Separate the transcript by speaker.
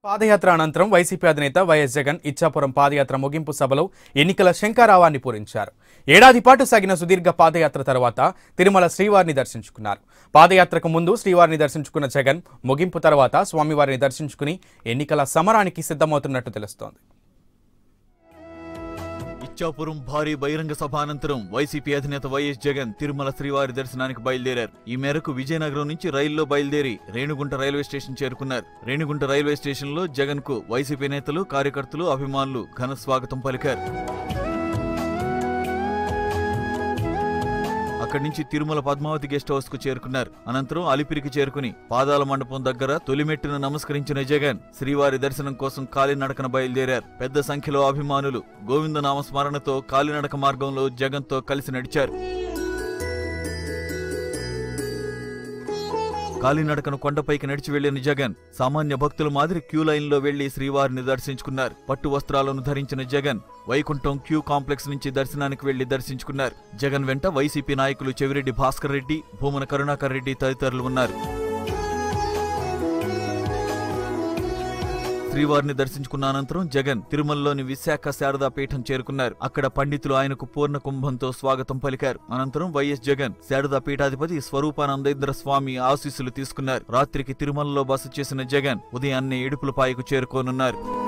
Speaker 1: పాదయాత్ర అనంతరం వైసీపీ అధినేత వైఎస్ జగన్ ఇచ్చాపురం పాదయాత్ర ముగింపు సభలో ఎన్నికల శంఖారావాన్ని పూరించారు ఏడాది పాటు సాగిన సుదీర్ఘ పాదయాత్ర తర్వాత తిరుమల శ్రీవారిని దర్శించుకున్నారు పాదయాత్రకు ముందు శ్రీవారిని దర్శించుకున్న జగన్ ముగింపు తర్వాత స్వామివారిని దర్శించుకుని ఎన్నికల సమరానికి సిద్ధమవుతున్నట్టు తెలుస్తోంది
Speaker 2: ఇచ్చాపురం భారీ బహిరంగ సభ అనంతరం వైసీపీ అధినేత వైఎస్ జగన్ తిరుమల శ్రీవారి దర్శనానికి బయలుదేరారు ఈ మేరకు విజయనగరం నుంచి రైల్లో బయలుదేరి రేణిగుంట రైల్వే స్టేషన్ చేరుకున్నారు రేణిగుంట రైల్వే స్టేషన్లో జగన్ కు వైసీపీ నేతలు కార్యకర్తలు అభిమానులు ఘన స్వాగతం పలికారు అక్కడి నుంచి తిరుమల పద్మావతి గెస్ట్ హౌస్ కు చేరుకున్నారు అనంతరం అలిపిరికి చేరుకుని పాదాల మండపం దగ్గర తొలిమెట్టును నమస్కరించిన జగన్ శ్రీవారి దర్శనం కోసం కాలినడకన బయలుదేరారు పెద్ద సంఖ్యలో అభిమానులు గోవింద నామస్మరణతో కాలినడక మార్గంలో జగన్ తో కలిసి నడిచారు కాలినడకను కొండపైకి నడిచి వెళ్లిన జగన్ సామాన్య భక్తుల మాదిరి క్యూ లైన్ లో వెళ్లి శ్రీవారిని దర్శించుకున్నారు పట్టు వస్త్రాలను ధరించిన జగన్ వైకుంఠం క్యూ కాంప్లెక్స్ నుంచి దర్శనానికి వెళ్లి దర్శించుకున్నారు జగన్ వెంట వైసీపీ నాయకులు చెవిరెడ్డి భాస్కర్ రెడ్డి భూమన కరుణాకర్ రెడ్డి తదితరులు ఉన్నారు శ్రీవారిని దర్శించుకున్న అనంతరం జగన్ తిరుమలలోని విశాఖ శారదా పీఠం చేరుకున్నారు అక్కడ పండితులు ఆయనకు పూర్ణ కుంభంతో స్వాగతం పలికారు అనంతరం వైఎస్ జగన్ శారదా పీఠాధిపతి స్వరూపానందేంద్ర స్వామి ఆశీస్సులు తీసుకున్నారు రాత్రికి తిరుమలలో బస చేసిన జగన్ ఉదయాన్నే ఇడుపులపాయకు చేరుకోనున్నారు